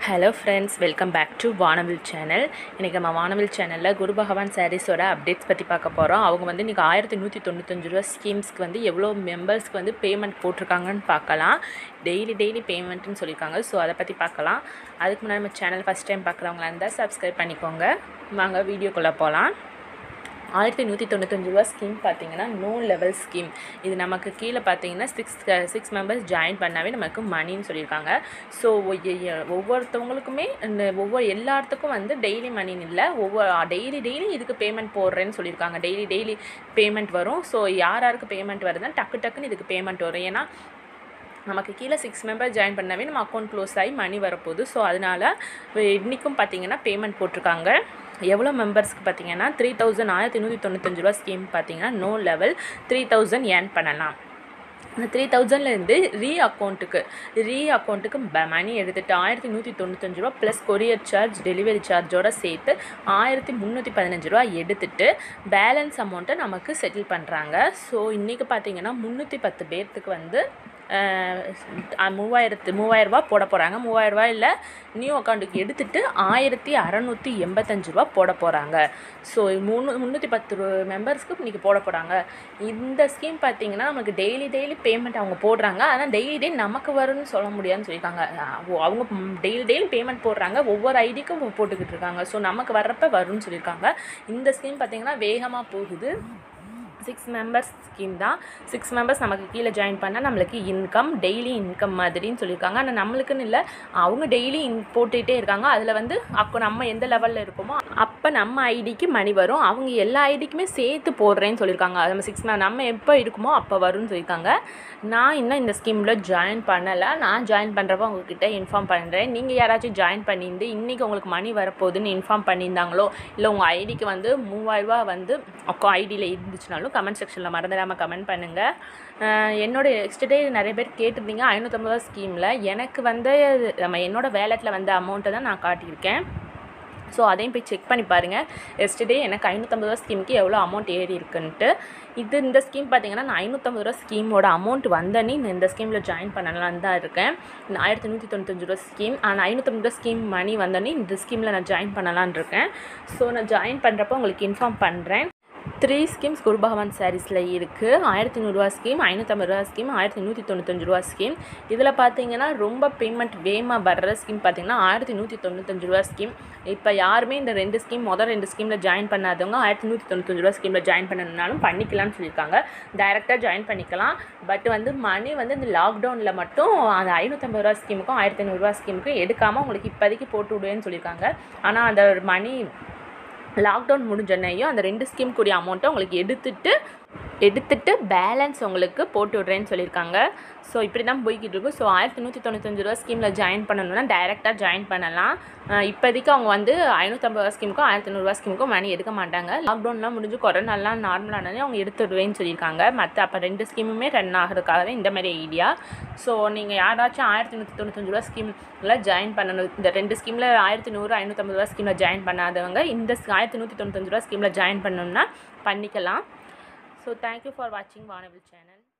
hello friends welcome back to Vaanavil channel இன்றைக்கி நம்ம வானவில் சேனலில் குரு பகவான் சாரீஸோட அப்டேட்ஸ் பற்றி பார்க்க போகிறோம் அவங்க வந்து இன்றைக்கி ஆயிரத்தி நூற்றி தொண்ணூத்தஞ்சு ரூபா ஸ்கீம்ஸ்க்கு வந்து எவ்வளோ மெம்பர்ஸ்க்கு வந்து பேமெண்ட் போட்டிருக்காங்கன்னு பார்க்கலாம் டெய்லி டெய்லி பேமெண்ட்னு சொல்லியிருக்காங்க ஸோ அதை பற்றி பார்க்கலாம் அதுக்கு முன்னாடி நம்ம சேனல் ஃபஸ்ட் டைம் பார்க்குறவங்களா இருந்தால் சப்ஸ்கிரைப் பண்ணிக்கோங்க வாங்க வீடியோக்குள்ளே போகலாம் ஆயிரத்தி நூற்றி தொண்ணூத்தஞ்சு ரூபா ஸ்கீம் பார்த்தீங்கன்னா நோ லெவல் ஸ்கீம் இது நமக்கு கீழே பார்த்தீங்கன்னா சிக்ஸ் சிக்ஸ் மெம்பர்ஸ் ஜாயின் பண்ணாவே நமக்கு மணின்னு சொல்லியிருக்காங்க ஸோ ஒவ்வொருத்தவங்களுக்குமே இந்த ஒவ்வொரு எல்லாத்துக்கும் வந்து டெய்லி மணின்னு இல்லை ஒவ்வொரு டெய்லி டெய்லி இதுக்கு பேமெண்ட் போடுறேன்னு சொல்லியிருக்காங்க டெய்லி டெய்லி பேமெண்ட் வரும் ஸோ யார் யாருக்கு பேமெண்ட் வருதுன்னா டக்கு டக்குன்னு இதுக்கு பேமெண்ட் வரும் ஏன்னா நமக்கு கீழே சிக்ஸ் மெம்பர் ஜாயின் பண்ணாவே நம்ம அக்கௌண்ட் க்ளோஸ் ஆகி மணி வரப்போகுது ஸோ அதனால் இன்றைக்கும் பார்த்தீங்கன்னா பேமெண்ட் போட்டிருக்காங்க எவ்வளோ மெம்பர்ஸ்க்கு பார்த்தீங்கன்னா த்ரீ தௌசண்ட் ஆயிரத்தி நூற்றி தொண்ணூத்தஞ்சு ரூபா ஸ்கீம் பார்த்தீங்கன்னா no level three thousand earn பண்ணலாம் இந்த த்ரீ தௌசண்ட்லேருந்து ரீ அக்கௌண்ட்டுக்கு ரீ அக்கௌண்ட்டுக்கு மணி எடுத்துகிட்டு ஆயிரத்தி நூற்றி தொண்ணூத்தஞ்சு ரூபா ப்ளஸ் கொரியர் சார்ஜ் டெலிவரி சார்ஜோட சேர்த்து ஆயிரத்தி முந்நூற்றி பதினஞ்சு ரூபா எடுத்துட்டு பேலன்ஸ் அமௌண்ட்டை நமக்கு செட்டில் பண்ணுறாங்க ஸோ இன்றைக்கி பார்த்தீங்கன்னா முந்நூற்றி பத்து பேர்த்துக்கு வந்து மூவாயிரத்து மூவாயிரரூபா போட போகிறாங்க மூவாயிரரூபா இல்லை நியூ அக்கௌண்ட்டுக்கு எடுத்துகிட்டு ஆயிரத்தி அறநூற்றி எண்பத்தஞ்சு ரூபா போட போகிறாங்க ஸோ மூணு முந்நூற்றி பத்து மெம்பர்ஸ்க்கு இன்றைக்கி போட போகிறாங்க இந்த ஸ்கீம் பார்த்தீங்கன்னா நமக்கு டெய்லி டெய்லி பேமெண்ட் அவங்க போடுறாங்க ஆனால் டெய்லி டெய்லி நமக்கு வரும்னு சொல்ல முடியாதுன்னு சொல்லியிருக்காங்க அவங்க டெய்லி டெய்லி பேமெண்ட் போடுறாங்க ஒவ்வொரு ஐடிக்கும் போட்டுக்கிட்டு இருக்காங்க ஸோ நமக்கு வர்றப்ப வரும்னு சொல்லியிருக்காங்க இந்த ஸ்கீம் பார்த்தீங்கன்னா வேகமாக போகுது சிக்ஸ் மெம்பர்ஸ் ஸ்கீம் தான் சிக்ஸ் மெம்பர்ஸ் நமக்கு கீழே ஜாயின் பண்ணால் நம்மளுக்கு இன்கம் டெய்லி இன்கம் மாதிரின்னு சொல்லியிருக்காங்க ஆனால் நம்மளுக்குன்னு இல்லை அவங்க டெய்லி இன் போட்டுகிட்டே இருக்காங்க அதில் வந்து அப்போ நம்ம எந்த லெவலில் இருக்கோமோ அப்போ நம்ம ஐடிக்கு மணி வரும் அவங்க எல்லா ஐடிக்குமே சேர்த்து போடுறேன்னு சொல்லியிருக்காங்க நம்ம சிக்ஸ் நம்ம எப்போ இருக்குமோ அப்போ வரும்னு சொல்லியிருக்காங்க நான் இன்னும் இந்த ஸ்கீமில் ஜாயின் பண்ணலை நான் ஜாயின் பண்ணுறப்ப உங்ககிட்ட இன்ஃபார்ம் பண்ணுறேன் நீங்கள் யாராச்சும் ஜாயின் பண்ணியிருந்து இன்றைக்கி உங்களுக்கு மணி வரப்போகுதுன்னு இன்ஃபார்ம் பண்ணியிருந்தாங்களோ இல்லை உங்கள் ஐடிக்கு வந்து மூவாயிரரூபா வந்து அக்கோ ஐடியில் இருந்துச்சுனாலும் கமெண்ட் செக்ஷனில் மறந்துடாமல் கமெண்ட் பண்ணுங்கள் என்னோட எக்ஸ்டே நிறைய பேர் கேட்டிருந்தீங்க ஐநூற்றம்பது ரூபா ஸ்கீமில் எனக்கு வந்து நம்ம என்னோடய வேலெட்டில் வந்த அமௌண்ட்டை தான் நான் காட்டியிருக்கேன் ஸோ அதையும் போய் செக் பண்ணி பாருங்கள் எஸ்டே எனக்கு ஐநூற்றம்பது ரூபா ஸ்கீமுக்கு எவ்வளோ அமௌண்ட் ஏறி இருக்குன்ட்டு இது இந்த ஸ்கீம் பார்த்தீங்கன்னா நான் ஐநூற்றம்பது ரூபா ஸ்கீமோட அமௌண்ட் வந்தனே நான் இந்த ஸ்கீமில் ஜாயின் பண்ணலான்னு தான் இருக்கேன் ஆயிரத்தி நூற்றி தொண்ணூத்தஞ்சு ரூபா ஸ்கீம் ஆனால் ஐநூற்றம்பது ரூபா ஸ்கீம் மணி வந்தோடனே இந்த ஸ்கீமில் நான் ஜாயின் பண்ணலான்னு இருக்கேன் ஸோ நான் ஜாயின் பண்ணுறப்போ உங்களுக்கு இன்ஃபார்ம் பண்ணுறேன் த்ரீ ஸ்கீம்ஸ் குரு பகவான் சாரீஸில் இருக்குது ஆயிரத்தி நூறுரூவா ஸ்கீம் ஐநூற்றம்பது ரூபா ஸ்கீம் ஆயிரத்தி நூற்றி தொண்ணூத்தஞ்சு ரூபா ஸ்கீம் இதில் பார்த்தீங்கன்னா ரொம்ப பேமெண்ட் வேகமாக வர்ற ஸ்கீம் பார்த்தீங்கன்னா ஆயிரத்தி நூற்றி தொண்ணூத்தஞ்சு ரூபா ஸ்கீம் இப்போ யாருமே இந்த ரெண்டு ஸ்கீம் மொதல் ரெண்டு ஸ்கீமில் ஜாயின் பண்ணாதவங்க ஆயிரத்தி நூற்றி தொண்ணூத்தஞ்சு ரூபா ஸ்கீமில் ஜாயின் பண்ணணுனாலும் பண்ணிக்கலாம்னு சொல்லியிருக்காங்க டைரெக்டாக ஜாயின் பண்ணிக்கலாம் பட் வந்து மணி வந்து இந்த லாக்டவுனில் மட்டும் அந்த ஐநூற்றம்பது ரூபா ஸ்கீமுக்கும் ஆயிரத்தி ஐநூறுரூவா ஸ்கீமுக்கும் எடுக்காமல் உங்களுக்கு இப்போதைக்கு போட்டு விடுவேன்னு சொல்லியிருக்காங்க ஆனால் அந்த மணி லாக்டவுன் முடிஞ்சோன்னையும் அந்த ரெண்டு ஸ்கீம் கூடிய அமௌண்ட்டை உங்களுக்கு எடுத்துட்டு எடுத்துட்டு பேலன்ஸ் உங்களுக்கு போட்டு விட்றேன்னு சொல்லியிருக்காங்க ஸோ இப்படி தான் போய்கிட்டு இருக்கும் ஸோ ஆயிரத்தி நூற்றி தொண்ணூத்தஞ்சு ரூபா ஸ்கீமில் ஜாயின் பண்ணணும்னா டைரெக்டாக ஜாயின் பண்ணலாம் இப்போதைக்கு அவங்க வந்து ஐநூற்றம்பது ரூபா ஸ்கீமுக்கும் ஆயிரத்தி நூறுரூவா ஸ்கீமுக்கும் மணி எடுக்க மாட்டாங்க லாக்டவுன்லாம் முடிஞ்சு கொரோனாலாம் நார்மலானதே அவங்க எடுத்துடுவேன்னு சொல்லியிருக்காங்க மற்ற அப்போ ரெண்டு ஸ்கீமுமே ரன் ஆகிறதுக்காக இந்த மாதிரி ஐடியா ஸோ நீங்கள் யாராச்சும் ஆயிரத்தி நூற்றி தொண்ணூத்தஞ்சு ரூபா ஸ்கீமில் ஜாயின் பண்ணணும் இந்த ரெண்டு ஸ்கீமில் ஆயிரத்தி நூறு ஐநூற்றம்பது ரூபா ஸ்கீமில் ஜாயின் பண்ணாதவங்க இந்த ஆயிரத்தி நூற்றி தொண்ணூத்தஞ்சு ரூபா ஸ்கீமில் ஜாயின் பண்ணணும்னா பண்ணிக்கலாம் ஸோ தேங்க்யூ ஃபார் வாட்சிங் வானவில் சேனல்